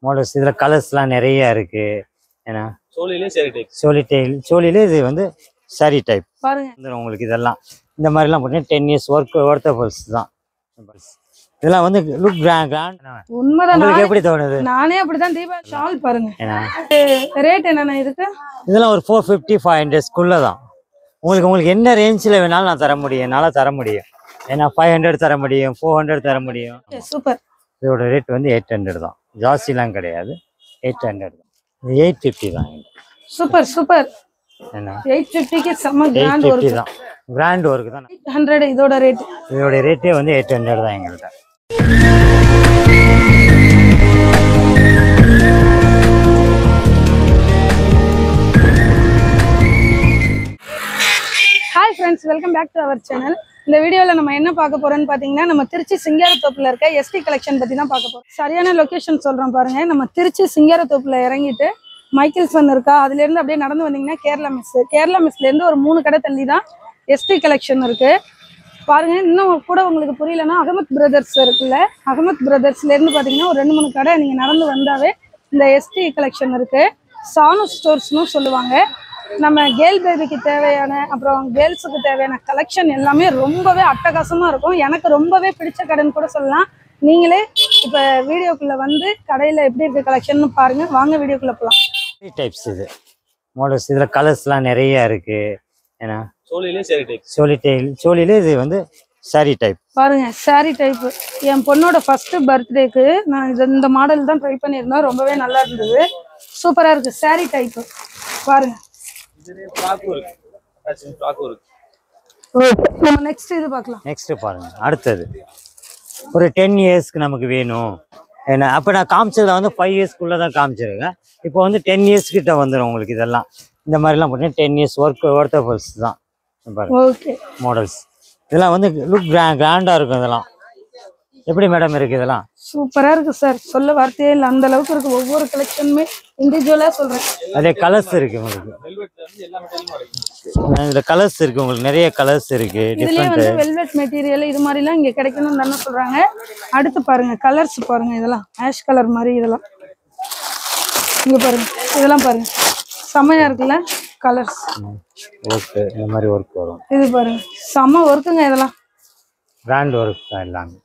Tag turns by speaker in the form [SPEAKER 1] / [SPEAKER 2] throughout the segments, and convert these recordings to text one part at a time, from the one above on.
[SPEAKER 1] Models இதில் கலர்ஸ்லாம் நிறைய இருக்கு ஏன்னா
[SPEAKER 2] சோழிலே சரி டைப்
[SPEAKER 1] சோலி டெயில் சோலிலே இது வந்து சாரி டைப்
[SPEAKER 3] பாருங்க
[SPEAKER 1] வந்துடும் உங்களுக்கு இதெல்லாம் இந்த மாதிரிலாம் பார்த்தீங்கன்னா டென் இயர்ஸ் ஒர்க் ஒர்த்தபிள்ஸ் தான் இதெல்லாம் வந்து லுக் கிராண்ட் கிராண்ட்
[SPEAKER 3] உண்மைதான்
[SPEAKER 1] உங்களுக்கு
[SPEAKER 3] நானே-
[SPEAKER 1] எப்படி தோணுது
[SPEAKER 3] நானே அப்படிதான் தீபா ஷால் பாருங்க
[SPEAKER 1] ஏன்னா
[SPEAKER 3] ரேட் என்னென்ன இதுக்கு
[SPEAKER 1] இதெல்லாம் ஒரு ஃபோர் ஃபிஃப்டி ஃபைவ் ஹண்ட்ரட்ஸ்க்குள்ளே தான் உங்களுக்கு உங்களுக்கு என்ன ரேஞ்சில் வேணாலும் நான் தர முடியும் என்னால் தர முடியும் ஏன்னா ஃபைவ் ஹண்ட்ரட் தர முடியும் ஃபோர் ஹண்ட்ரட் தர முடியும்
[SPEAKER 3] சூப்பர்
[SPEAKER 1] இதோட ரேட் வந்து எயிட் ஹண்ட்ரட் தான் ஜாஸ்திலாம் கிடையாது எயிட் ஹண்ட்ரட் தான் இது எயிட் ஃபிஃப்டி தான்
[SPEAKER 3] சூப்பர் சூப்பர்
[SPEAKER 1] என்ன
[SPEAKER 3] எயிட் ஃபிஃப்டிக்கு செம்ம
[SPEAKER 1] எயிட்
[SPEAKER 3] கிராண்ட்
[SPEAKER 1] ஃபிஃப்டி
[SPEAKER 3] ஒர்க்
[SPEAKER 1] தான் கிராண்ட் ஒர்க் தான்
[SPEAKER 3] எயிட் ஹண்ட்ரட் இதோட ரேட்
[SPEAKER 1] இதோட ரேட்டே வந்து எயிட் ஹண்ட்ரட் தான் எங்கள்கிட்ட
[SPEAKER 3] hi friends welcome back to our channel இந்த வீடியோவில் நம்ம என்ன பார்க்க போறோம்னு பார்த்தீங்கன்னா நம்ம திருச்சி சிங்காரத்தோப்பில் இருக்க எஸ்டி கலெக்ஷன் பற்றி தான் பார்க்க போகிறோம் சரியான லொக்கேஷன் சொல்கிறோம் பாருங்க நம்ம திருச்சி சிங்காரத்தோப்பில் இறங்கிட்டு மைக்கேல்ஸ் ஒன் இருக்கா அதுலேருந்து அப்படியே நடந்து வந்தீங்கன்னா கேரளா மிஸ் கேரளா மிஸ்லேருந்து ஒரு மூணு கடை தள்ளி தான் எஸ்டி கலெக்ஷன் இருக்கு பாருங்க இன்னும் கூட உங்களுக்கு புரியலன்னா அகமத் பிரதர்ஸ் இருக்குல்ல அகமத் பிரதர்ஸ்லேருந்து பார்த்தீங்கன்னா ஒரு ரெண்டு மூணு கடை நீங்கள் நடந்து வந்தாவே இந்த எஸ்டி கலெக்ஷன் இருக்கு சானு ஸ்டோர்ஸ்னு சொல்லுவாங்க நம்ம கேர்ள் பேபிக்கு தேவையான அப்புறம் கேர்ள்ஸுக்கு தேவையான கலெக்ஷன் எல்லாமே ரொம்பவே அட்டகாசமா இருக்கும் எனக்கு ரொம்பவே பிடிச்ச கடைன்னு கூட சொல்லலாம் நீங்களே இப்போ வீடியோக்குள்ள வந்து கடையில எப்படி இருக்கு கலெக்ஷன் பாருங்க வாங்க வீடியோக்குள்ள போகலாம்
[SPEAKER 1] டைப்ஸ் இது மாடல்ஸ் இதில் கலர்ஸ்லாம் நிறைய இருக்கு ஏன்னா
[SPEAKER 2] சோழிலே சரி டைப்
[SPEAKER 1] சோலி டெயில் சோலிலே இது வந்து சாரி டைப்
[SPEAKER 3] பாருங்க saree டைப் என் பொண்ணோட ஃபர்ஸ்ட் பர்த்டேக்கு நான் இது இந்த மாடல் தான் ட்ரை பண்ணியிருந்தேன் ரொம்பவே நல்லா இருந்தது சூப்பரா இருக்கு saree டைப் பாருங்க
[SPEAKER 2] இதுலேயே ஃப்ராக்கும் இருக்கு ஃப்ராக்கும் இருக்கு
[SPEAKER 3] நம்ம நெக்ஸ்ட் இது பார்க்கலாம்
[SPEAKER 1] நெக்ஸ்ட் பாருங்க அடுத்தது ஒரு டென் இயர்ஸ்க்கு நமக்கு வேணும் ஏன்னா அப்போ நான் காமிச்சதுல வந்து ஃபைவ் இயர்ஸ்க்குள்ளே தான் காமிச்சிருக்கேன் இப்போ வந்து டென் இயர்ஸ் கிட்ட வந்துடும் உங்களுக்கு இதெல்லாம் இந்த மாதிரிலாம் பார்த்தீங்கன்னா டென் இயர்ஸ் ஒர்க் ஒர்த்தபிள்ஸ் தான் பாருங்க
[SPEAKER 3] ஓகே
[SPEAKER 1] மாடல்ஸ் இதெல்லாம் வந்து லுக் கிரா கிராண்டாக இருக்கும் இதெல்லாம் எப்படி மேடம் இருக்கு இதெல்லாம்
[SPEAKER 3] சூப்பரா இருக்கு சார் சொல்ல வார்த்தையே இல்லை அந்த அளவுக்கு இருக்கு ஒவ்வொரு கலெக்ஷனுமே இண்டிவிஜுவலா சொல்றேன்
[SPEAKER 1] அதே கலர்ஸ் இருக்கு உங்களுக்கு
[SPEAKER 2] வெல்வெட்ல இருந்து எல்லா மெட்டீரியலும் கிடைக்கும்
[SPEAKER 1] இதில் கலர்ஸ் இருக்கு உங்களுக்கு நிறைய கலர்ஸ் இருக்கு
[SPEAKER 3] இதுலயே
[SPEAKER 1] டிஃப்ரெண்ட்
[SPEAKER 3] வந்து வெல்வெட் மெட்டீரியல் இது மாதிரிலாம் இங்க கிடைக்கணும்னு தானே சொல்றாங்க அடுத்து பாருங்க கலர்ஸ் பாருங்க இதெல்லாம் ஆஷ் கலர் மாதிரி இதெல்லாம் இங்க பாருங்க இதெல்லாம் பாருங்க செம்மையா இருக்குல்ல கலர்ஸ்
[SPEAKER 1] ஒர்க்கு இந்த மாதிரி ஒர்க் வரும்
[SPEAKER 3] இது பாருங்க செம்ம ஒர்க்குங்க இதெல்லாம்
[SPEAKER 1] பிராண்ட் ஒர்க் தான் எல்லாமே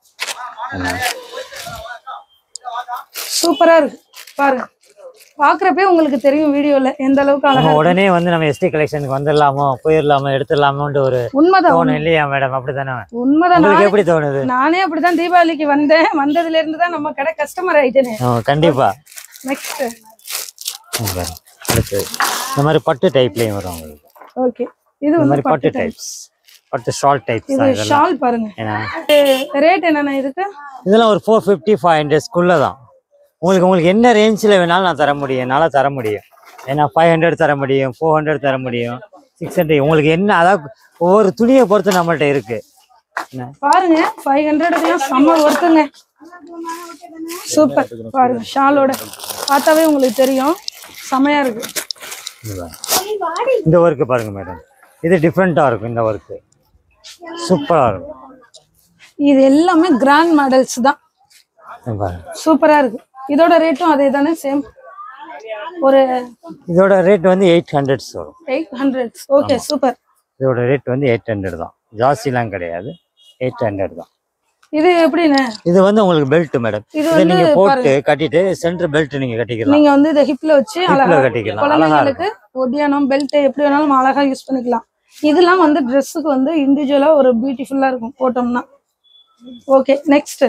[SPEAKER 3] சூப்பரா இருக்கு பாருங்க பாக்குறப்பே உங்களுக்கு தெரியும் வீடியோல எந்த அளவுக்கு அழகா
[SPEAKER 1] நம்ம உடனே வந்து நம்ம எஸ்டி கலெக்ஷனுக்கு வந்துடலாமோ போயிடலாமோ எடுத்துடலாமோன்ற ஒரு
[SPEAKER 3] உண்மைதான்
[SPEAKER 1] தோணும் இல்லையா மேடம் அப்படிதானே
[SPEAKER 3] உண்மைதான்
[SPEAKER 1] உங்களுக்கு
[SPEAKER 3] நானே-
[SPEAKER 1] எப்படி தோணுது
[SPEAKER 3] நானே அப்படிதான் தீபாவளிக்கு வந்தேன் வந்ததுல இருந்து தான் நம்ம கடை கஸ்டமர் ஆயிட்டேனே
[SPEAKER 1] ஆ, கண்டிப்பா
[SPEAKER 3] நெக்ஸ்ட்
[SPEAKER 1] இங்க பாருங்க. அடுத்து இந்த மாதிரி பட்டு டைப்லயும் வரும் உங்களுக்கு
[SPEAKER 3] ஓகே இது
[SPEAKER 1] இந்த
[SPEAKER 3] வந்து
[SPEAKER 1] மாதிரி பட்டு டைப்ஸ் பட்டு ஷார்ட் டைப்ஸ்
[SPEAKER 3] இது
[SPEAKER 1] தான் இதெல்லாம்
[SPEAKER 3] ஷால் பாருங்க
[SPEAKER 1] ஏன்னா
[SPEAKER 3] ரேட் என்னென்ன இதுக்கு
[SPEAKER 1] இதெல்லாம் ஒரு ஃபோர் ஃபிஃப்டி ஃபைவ் ஹண்ட்ரட்ஸ்க்குள்ளே தான் உங்களுக்கு உங்களுக்கு என்ன ரேஞ்சில் வேணாலும் நான் தர முடியும் என்னால் தர முடியும் ஏன்னா ஃபைவ் ஹண்ட்ரட் தர முடியும் ஃபோர் ஹண்ட்ரட் தர முடியும் சிக்ஸ் ஹண்ட்ரட் உங்களுக்கு என்ன அதாவது ஒவ்வொரு துணியை பொறுத்து நம்மள்ட்ட இருக்கு என்ன
[SPEAKER 3] பாருங்க ஃபைவ் ஹண்ட்ரடுக்குலாம் செம்ம ஒர்க்குங்க சூப்பர் பாருங்க ஷாலோட பார்த்தாவே உங்களுக்கு தெரியும் செமையா இருக்கு
[SPEAKER 1] இது பாருங்க. இந்த ஒர்க்கு பாருங்க மேடம் இது டிஃப்ரெண்ட்டாக இருக்கும் இந்த ஒர்க்கு சூப்பராக இருக்கும்
[SPEAKER 3] இது எல்லாமே கிராண்ட் மாடல்ஸ் தான்
[SPEAKER 1] இது பாருங்க
[SPEAKER 3] சூப்பரா இருக்கு இதோட ரேட்டும் அதே தானே சேம் ஒரு
[SPEAKER 1] இதோட ரேட் வந்து எயிட் ஹண்ட்ரட்ஸ் வரும்
[SPEAKER 3] எயிட் ஹண்ட்ரட் ஓகே சூப்பர்
[SPEAKER 1] இதோட ரேட் வந்து எயிட் ஹண்ட்ரட் தான் ஜாஸ்திலாம் கிடையாது எயிட் ஹண்ட்ரட் தான்
[SPEAKER 3] இது எப்படின்னு
[SPEAKER 1] இது வந்து உங்களுக்கு பெல்ட் மேடம்
[SPEAKER 3] இது
[SPEAKER 1] இதை
[SPEAKER 3] வந்து
[SPEAKER 1] நீங்க போட்டு கட்டிட்டு சென்டர் பெல்ட் நீங்க கட்டிக்கலாம்
[SPEAKER 3] நீங்க வந்து இதை ஹிப்ல வச்சு அழகா
[SPEAKER 1] கட்டிக்கலாம் அழகா
[SPEAKER 3] குழந்தைங்களுக்கு ஒட்டியானம் பெல்ட் எப்படி வேணாலும் அழகா யூஸ் பண்ணிக்கலாம் இதெல்லாம் வந்து ட்ரெஸ்ஸுக்கு வந்து இண்டிவிஜுவலா ஒரு பியூட்டிஃபுல்லா இருக்கும் போட்டோம்னா ஓகே நெக்ஸ்ட்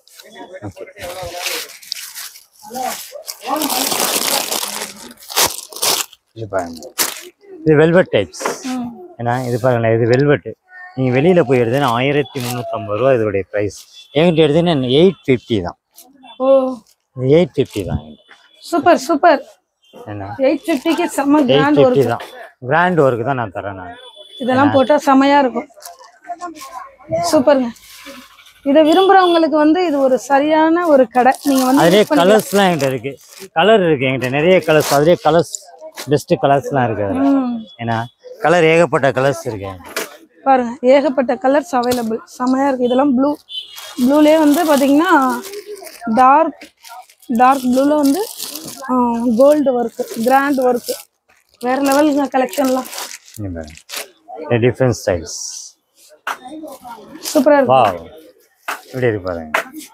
[SPEAKER 1] இது பாருங்க இது வெல்வெட் டைப்ஸ் ஏன்னா இது பாருங்களேன் இது வெல்வெட் நீங்க வெளியில போய் எடுத்தீங்கன்னா ஆயிரத்தி முந்நூற்றம்பது ரூபா இதோடைய ப்ரைஸ் என்கிட்ட எடுத்தீங்கன்னா எயிட் ஃபிஃப்டி தான்
[SPEAKER 3] ஓ
[SPEAKER 1] இது எயிட் ஃபிஃப்டி தான் என்கிட்ட.
[SPEAKER 3] சூப்பர் சூப்பர்
[SPEAKER 1] ஏன்னா
[SPEAKER 3] எயிட் ஃபிஃப்டிக்கு செம்ம
[SPEAKER 1] எயிட்
[SPEAKER 3] கிராண்ட்
[SPEAKER 1] ஃபிஃப்டி
[SPEAKER 3] ஒர்க்
[SPEAKER 1] தான் கிராண்ட் ஒர்க்கு தான் நான் தரேன் நான்
[SPEAKER 3] இதெல்லாம் போட்டா செமையா இருக்கும் சூப்பருங்க இதை விரும்புறவங்களுக்கு வந்து இது ஒரு சரியான ஒரு கடை நீங்க வந்து
[SPEAKER 1] அதுலேயே
[SPEAKER 3] use பண்ணிக்கலாம்.
[SPEAKER 1] கலர்ஸ்லாம் என்கிட்ட இருக்கு கலர் இருக்கு என்கிட்ட நிறைய கலர்ஸ் அதுலேயே கலர்ஸ் பெஸ்ட் கலர்ஸ்லாம் இருக்கு அதுல.
[SPEAKER 3] ம்.
[SPEAKER 1] ஏன்னா கலர் ஏகப்பட்ட கலர்ஸ் இருக்கு என்கிட்ட.
[SPEAKER 3] பாருங்க ஏகப்பட்ட கலர்ஸ் அவைலபிள் செமையா இருக்கு இதெல்லாம் ப்ளூ ப்ளூலேயே வந்து பாத்தீங்கன்னா டார்க் டார்க் ப்ளூவில் வந்து கோல்டு ஒர்க்கு கிராண்ட் ஒர்க்கு வேற லெவலுங்க கலெக்ஷன்லாம்
[SPEAKER 1] டிஃப்ரெண்ட் ஸ்டைல்ஸ்
[SPEAKER 3] சூப்பராக இருக்கு
[SPEAKER 1] வா இப்படி இருக்கு பாருங்க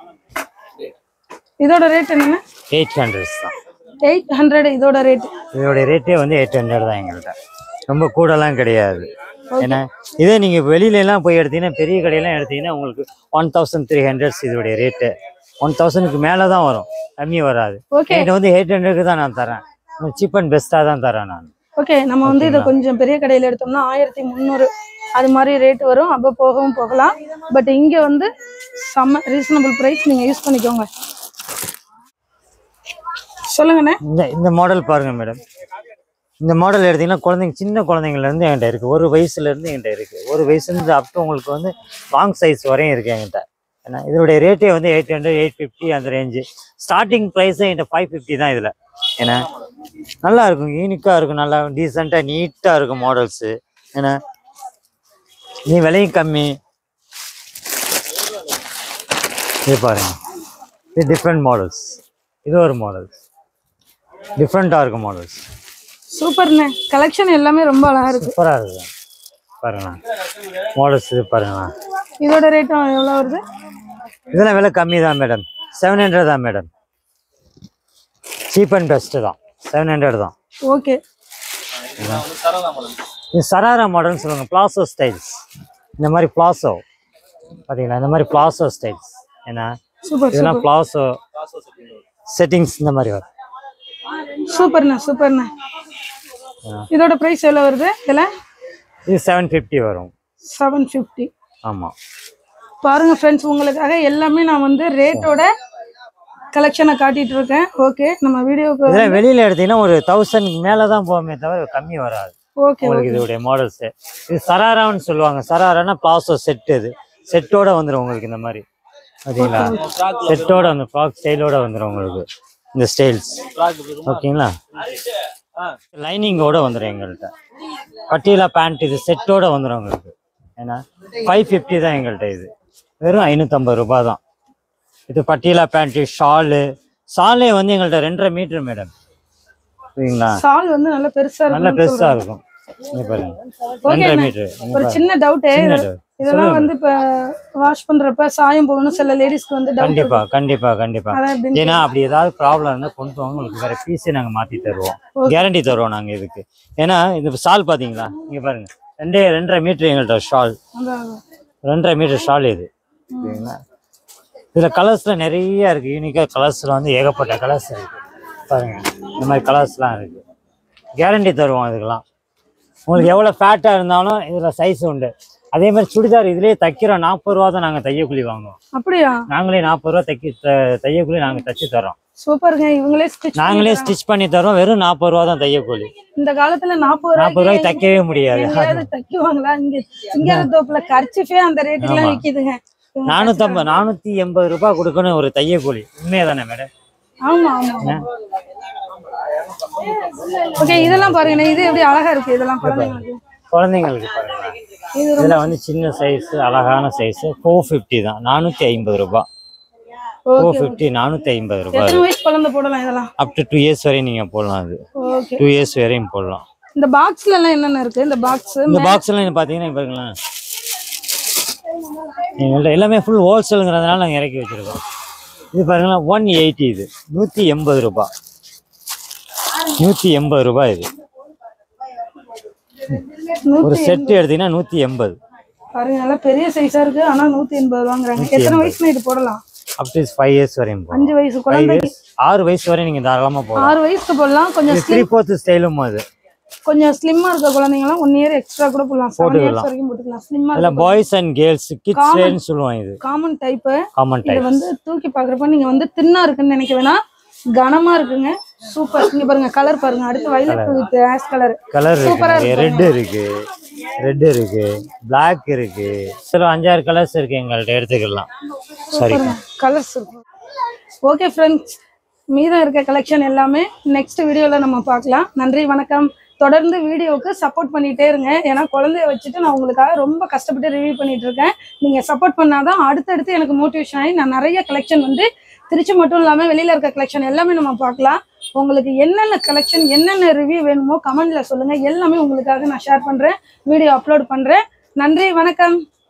[SPEAKER 3] இதோட ரேட் என்னங்க
[SPEAKER 1] எயிட் ஹண்ட்ரட்ஸ் தான்
[SPEAKER 3] எயிட் ஹண்ட்ரட் இதோட ரேட்
[SPEAKER 1] இதோடைய ரேட்டே வந்து எயிட் ஹண்ட்ரட் தான் எங்கள்கிட்ட ரொம்ப கூடலாம் கிடையாது ஏன்னா இதே நீங்கள் வெளியிலலாம் போய் எடுத்தீங்கன்னா பெரிய கடையெல்லாம் எடுத்தீங்கன்னா உங்களுக்கு ஒன் தௌசண்ட் த்ரீ ஹண்ட்ரட்ஸ் இதோடைய ரேட்டு ஒன் தௌசண்ட்க்கு மேலே தான் வரும் கம்மி வராது
[SPEAKER 3] ஓகே
[SPEAKER 1] என்கிட்ட வந்து எயிட் ஹண்ட்ரடுக்கு தான் நான் தரேன் சீப் அண்ட் பெஸ்ட்டாக தான் தரேன் நான்
[SPEAKER 3] ஓகே நம்ம வந்து இதை கொஞ்சம் பெரிய கடையில் எடுத்தோம்னா ஆயிரத்தி முந்நூறு அது மாதிரி ரேட் வரும் அப்போ போகவும் போகலாம் பட் இங்கே வந்து செம்ம ரீசனபிள் ப்ரைஸ் நீங்கள் யூஸ் பண்ணிக்கோங்க சொல்லுங்கண்ணே
[SPEAKER 1] இந்த இந்த மாடல் பாருங்க மேடம் இந்த மாடல் எடுத்தீங்கன்னா குழந்தைங்க சின்ன குழந்தைங்கள்லேருந்து என்கிட்ட இருக்குது ஒரு வயசுலேருந்து என்கிட்ட இருக்குது ஒரு வயசுலேருந்து அப் டு உங்களுக்கு வந்து லாங் சைஸ் வரையும் இருக்குது என்கிட்ட ஏன்னா இதனுடைய ரேட்டே வந்து எயிட் ஹண்ட்ரட் எயிட் ஃபிஃப்டி அந்த ரேஞ்சு ஸ்டார்டிங் ப்ரைஸே என்கிட்ட ஃபைவ் ஃபிஃப்டி தான் இதில் ஏன்னா நல்லா இருக்கும் யூனிக்காக இருக்கும் நல்லா டீசெண்டாக நீட்டாக இருக்கும் மாடல்ஸு ஏன்னா நீ விலையும் கம்மி இது பாருங்க இது டிஃப்ரெண்ட் மாடல்ஸ் இது ஒரு மாடல்ஸ் டிஃப்ரெண்ட்டாக இருக்கும் மாடல்ஸ்
[SPEAKER 3] சூப்பர்ண்ணே கலெக்ஷன் எல்லாமே ரொம்ப அழகா இருக்கு
[SPEAKER 1] சூப்பராக இருக்குது பாருங்களா மாடல்ஸ் இது பாருங்களா
[SPEAKER 3] இதோட ரேட்டும் எவ்வளோ வருது
[SPEAKER 1] இதெல்லாம் விலை கம்மி தான் மேடம் செவன் ஹண்ட்ரட் தான் மேடம் சீப் அண்ட் பெஸ்ட்டு தான் செவன் ஹண்ட்ரட் தான்
[SPEAKER 3] ஓகே
[SPEAKER 2] சரதா மாடல்
[SPEAKER 1] இது சராரா மாடல்னு சொல்லுவாங்க பிளாசோ ஸ்டைல்ஸ் இந்த மாதிரி பிளாசோ பார்த்தீங்களா இந்த மாதிரி பிளாசோ ஸ்டைல்ஸ் ஏன்னா
[SPEAKER 3] சூப்பர்
[SPEAKER 1] இதெல்லாம் பிளாசோ
[SPEAKER 2] காசோ செட்டிங்
[SPEAKER 1] செட்டிங்ஸ் இந்த மாதிரி வரும்
[SPEAKER 3] சூப்பர்ண்ணே சூப்பர்ண்ணே இதோட ப்ரைஸ் எவ்வளோ வருது இதில்
[SPEAKER 1] இது செவன் ஃபிஃப்டி வரும்
[SPEAKER 3] செவன் ஃபிஃப்டி
[SPEAKER 1] ஆமாம்
[SPEAKER 3] பாருங்க ஃப்ரெண்ட்ஸ் உங்களுக்காக எல்லாமே நான் வந்து ரேட்டோட கலெக்ஷனை காட்டிட்டு இருக்கேன் ஓகே நம்ம வீடியோக்கு
[SPEAKER 1] இதெல்லாம் வெளியில் எடுத்தீங்கன்னா ஒரு தௌசண்ட் மேலே தான் போகுமே தவிர கம்மி வராது
[SPEAKER 3] ஓகே
[SPEAKER 1] உங்களுக்கு இதோடைய மாடல்ஸ் இது சராரான்னு சொல்லுவாங்க சராரானா பிளாசோ செட் இது செட்டோட வந்துடும் உங்களுக்கு இந்த மாதிரி பார்த்தீங்களா செட்டோட வந்து ஃப்ராக் ஸ்டைலோட வந்துடும் உங்களுக்கு இந்த ஸ்டைல்ஸ் ஓகேங்களா
[SPEAKER 2] ஆ
[SPEAKER 1] லைனிங்கோட வந்துடும் எங்கள்கிட்ட பட்டியலா பேண்ட் இது செட்டோட வந்துடும் உங்களுக்கு ஏன்னா ஃபைவ் ஃபிஃப்டி தான் எங்கள்கிட்ட இது வெறும் ஐநூற்றம்பது ரூபாய் தான் இது பட்டியலா பேண்ட்டு ஷாலு ஷாலே வந்து எங்கள்கிட்ட ரெண்டரை மீட்டர் மேடம் சரிங்களா
[SPEAKER 3] சால் வந்து நல்ல பெருசா
[SPEAKER 1] நல்ல
[SPEAKER 3] இருக்கும்
[SPEAKER 1] பெருசா இருக்கும் இங்க பாருங்க ரெண்டரை மீட்டர்
[SPEAKER 3] ஒரு சின்ன டவுட்டு இதெல்லாம் வந்து இப்ப வாஷ் பண்றப்ப சாயம் போகணும் சில லேடிஸ்க்கு வந்து டவுட்
[SPEAKER 1] கண்டிப்பா கண்டிப்பா கண்டிப்பா
[SPEAKER 3] அதான் எப்படி
[SPEAKER 1] ஏன்னா அப்படி ஏதாவது ப்ராப்ளம் இருந்தால் கொண்டு வாங்க உங்களுக்கு வேற பீஸே நாங்க மாத்தி தருவோம் கேரண்டி தருவோம் நாங்க இதுக்கு ஏன்னா இந்த ஷால் பாத்தீங்களா இங்க பாருங்க ரெண்டே ரெண்டரை மீட்டர் எங்கள்கிட்ட ஷால்
[SPEAKER 3] அதான்
[SPEAKER 1] ரெண்டரை மீட்டர் ஷால் இது சரிங்களா இதுல கலர்ஸ்ல நிறைய இருக்கு யூனிக்கா கலர்ஸ்ல வந்து ஏகப்பட்ட கலர்ஸ் இருக்கு பாருங்க இந்த மாதிரி கலர்ஸ்லாம் இருக்கு கேரண்டி தருவோம் அதுக்கெல்லாம் உங்களுக்கு எவ்வளோ ஃபேட்டாக இருந்தாலும் இதில் சைஸ் உண்டு அதே மாதிரி சுடிதார் இதுலேயே தைக்கிறோம் நாற்பது ரூபா தான் நாங்கள் தையக்கூலி வாங்குவோம்
[SPEAKER 3] அப்படியா
[SPEAKER 1] நாங்களே நாற்பது ரூபா தைக்க த- தையக்கூலி நாங்கள் தச்சு தரோம்
[SPEAKER 3] சூப்பருங்க இவங்களே ஸ்டிச்
[SPEAKER 1] நாங்களே ஸ்டிச் பண்ணி தரோம் வெறும் நாற்பது ரூபா தான் தையக்கூலி
[SPEAKER 3] இந்த காலத்துல நாற்பது
[SPEAKER 1] நாற்பது ரூபாய்க்கு தைக்கவே முடியாது
[SPEAKER 3] எங்கேயாவது தைக்குவாங்களா இங்க சிங்கார தோப்புல கர்ச்சிஃபே அந்த ரேட்டுக்குலாம்
[SPEAKER 1] ஆமா.
[SPEAKER 3] விக்குதுங்க இவங்க
[SPEAKER 1] நானூற்றம்பது நானூற்றி எண்பது ரூபாய் கொடுக்கணும் ஒரு தையக்கூலி உண்மையா தானே மேடம்
[SPEAKER 3] ஆமா ஆமா ஓகே இதெல்லாம் பாருங்க இது எப்படி அழகா இருக்கு இதெல்லாம் குழந்தைங்களுக்கு
[SPEAKER 1] குழந்தைங்களுக்கு பாருங்க
[SPEAKER 3] இது
[SPEAKER 1] இதில் வந்து சின்ன சைஸ் அழகான சைஸ் ஃபோர் ஃபிஃப்டி தான் நானூற்றி ஐம்பது ரூபாய் ஃபோர்
[SPEAKER 3] ஓகே
[SPEAKER 1] ஃபிஃப்டி நானூற்றி ஐம்பது ரூபாய்
[SPEAKER 3] எத்தனை வயசு குழந்தை போடலாம் இதெல்லாம்
[SPEAKER 1] அப் டு டூ இயர்ஸ் வரையும் நீங்கள் போடலாம் அது
[SPEAKER 3] ஓகே
[SPEAKER 1] டூ இயர்ஸ் வரையும் போடலாம்
[SPEAKER 3] இந்த பாக்ஸ்ல எல்லாம் என்னென்ன இருக்கு இந்த பாக்ஸ்
[SPEAKER 1] இந்த பாக்ஸ்லாம் பார்த்தீங்கன்னா பாருங்களேன் எங்கள்கிட்ட எல்லாமே ஃபுல் ஹோல்சேலுங்கிறதுனால நாங்கள் இறக்கி வச்சிருக்கோம் இது பாருங்களேன் ஒன் எயிட்டி இது நூற்றி எண்பது ரூபாய் நூற்றி எண்பது ரூபாய் இது ஒரு செட்டு எடுத்தீங்கன்னா நூற்றி எண்பது
[SPEAKER 3] பாருங்க நல்லா பெரிய சைஸா இருக்கு ஆனா நூத்தி எண்பது வாங்குறாங்க எத்தனை வயசுல இது போடலாம்
[SPEAKER 1] அப் டு ஃபைவ் இயர்ஸ் வரையும் போகலாம்
[SPEAKER 3] அஞ்சு வயசு
[SPEAKER 1] ஃபைவ்
[SPEAKER 3] குழந்தைக்கு
[SPEAKER 1] இயர்ஸ் ஆறு வயசு வரையும் நீங்கள் தாராளமாக போகலாம்
[SPEAKER 3] ஆறு வயசுக்கு போடலாம் கொஞ்சம்
[SPEAKER 1] இது த்ரீ ஃபோர்த்து ஸ்டைலும் அது
[SPEAKER 3] கொஞ்சம் ஸ்லிம்மா இருக்க குழந்தைங்கலாம் ஒன் இயர் எக்ஸ்ட்ரா கூட போடலாம் செவன் இயர்ஸ்
[SPEAKER 1] போட்டுக்கலாம்.
[SPEAKER 3] வரைக்கும் போட்டுக்கலாம் ஸ்லிம்மா
[SPEAKER 1] அதில் boys and girls kids
[SPEAKER 3] Common.
[SPEAKER 1] வேர்னு சொல்லுவோம் இது
[SPEAKER 3] காமன் டைப்பு
[SPEAKER 1] காமன்
[SPEAKER 3] இது
[SPEAKER 1] டைப்
[SPEAKER 3] வந்து தூக்கி பாக்குறப்ப நீங்க வந்து தின்னா இருக்குன்னு நினைக்க வேணாம் கனமா இருக்குங்க சூப்பர் இங்க பாருங்க கலர் பாருங்க அடுத்து violet with ash colour
[SPEAKER 1] colour
[SPEAKER 3] சூப்பரா
[SPEAKER 1] இருக்கு ரெட் இருக்கு ரெட் இருக்கு Black இருக்கு சில அஞ்சாறு கலர்ஸ் இருக்கு எங்கள்கிட்ட எடுத்துக்கலாம் சரி
[SPEAKER 3] கலர்ஸ் இருக்கும் ஓகே ஃப்ரெண்ட்ஸ் மீதம் இருக்க கலெக்ஷன் எல்லாமே நெக்ஸ்ட் வீடியோவில் நம்ம பார்க்கலாம் நன்றி வணக்கம் தொடர்ந்து வீடியோவுக்கு சப்போர்ட் பண்ணிட்டே இருங்க ஏன்னா குழந்தைய வச்சுட்டு நான் உங்களுக்காக ரொம்ப கஷ்டப்பட்டு ரிவ்யூ பண்ணிட்டு இருக்கேன் நீங்கள் சப்போர்ட் பண்ணாதான் அடுத்தடுத்து எனக்கு மோட்டிவேஷன் ஆகி நான் நிறைய கலெக்ஷன் வந்து திருச்சி மட்டும் இல்லாமல் வெளியில் இருக்க கலெக்ஷன் எல்லாமே நம்ம பார்க்கலாம் உங்களுக்கு என்னென்ன கலெக்ஷன் என்னென்ன ரிவ்யூ வேணுமோ கமெண்ட்ல சொல்லுங்க எல்லாமே உங்களுக்காக நான் ஷேர் பண்றேன் வீடியோ அப்லோட் பண்றேன் நன்றி வணக்கம்